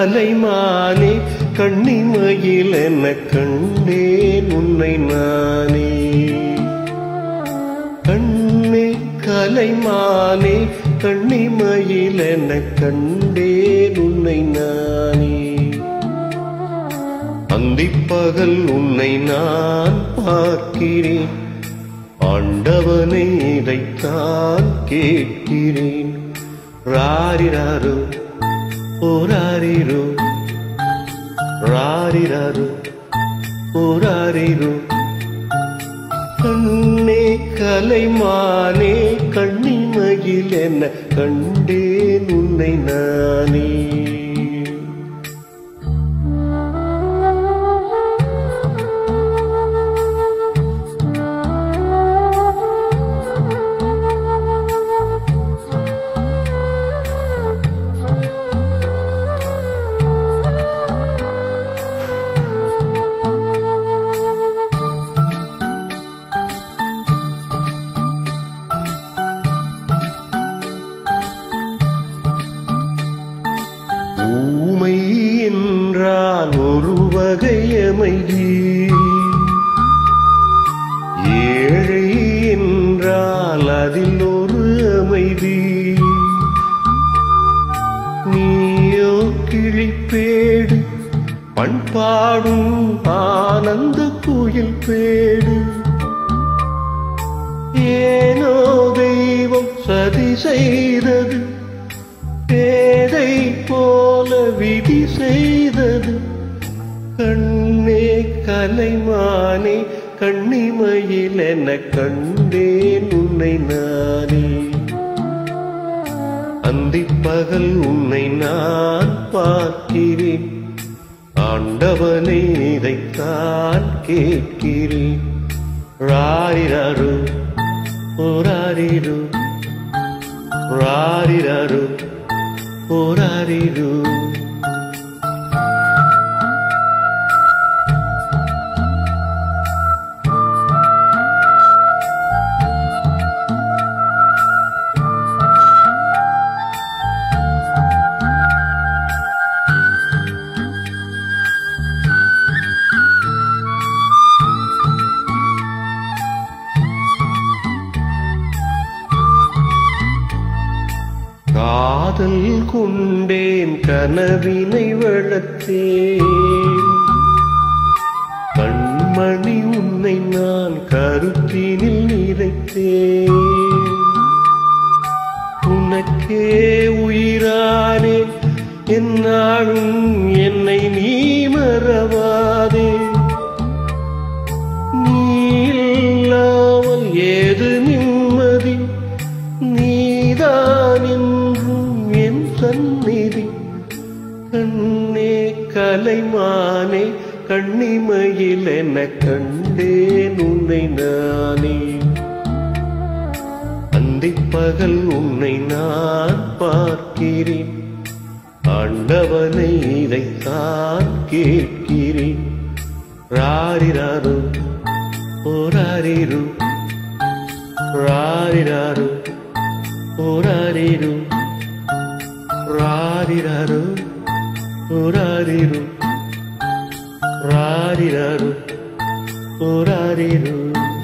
கலைமானே கண்ணிமையில் என கண்டேன் உன்னை நானே கண்ணே கலைமானே கண்ணிமையில் என கண்டேன் உன்னை நானே அந்திப்பகல் உன்னை நான் பார்க்கிறேன் ஆண்டவனை இதைத்தான் கேட்கிறேன் ராரிராரோ ஓராரிரோ ராரிராரோ ஓராரிரோ கண்ணே கலைமானே கண்ணிமையில் என்ன கண்டேன் உன்னை நானே ஊமை என்றால் ஒரு வகை அமைதி ஏழை என்றால் அதில் ஒரு அமைதி நீயோ கிழிப்பேடு பண்பாடும் ஆனந்த குயில் பேடு ஏனோ தெய்வம் சதி செய்தது பேதை போல விதி செய்தது கண்ணே கலைமானே கண்ணிமையில் என கண்டேன் உன்னை நானே அந்திப்பகல் உன்னை நான் பார்க்கிறேன் ஆண்டவனை இதைத்தான் கேட்கிறேன் ராரிராரு ஓராரிரு ராரிராரு ஓராரிரு காதல் கொண்டேன் கனவினை வளர்த்தேன் கண்மணி உன்னை நான் கருத்தினில் நிறைத்தேன் உனக்கே உயிரானே என்னாலும் என்னை நீ மறவாதே நீ இல்லாமல் ஏது நிம்மதி நீதான் என்றும் என் சந்நிதி கண்ணே கலைமானே கண்ணிமையில் என கண்டேன் உன்னை நானே அந்திப்பகல் உன்னை நான் பார்க்கிறேன் ஆண்டவனை இதைத்தான் கேட்கிறேன் ராரிராரு ஓராரிரு ராரிராரு ஓராரிரு ராரிராரு ஓராரிரு ராரிராரு ஓராரிரு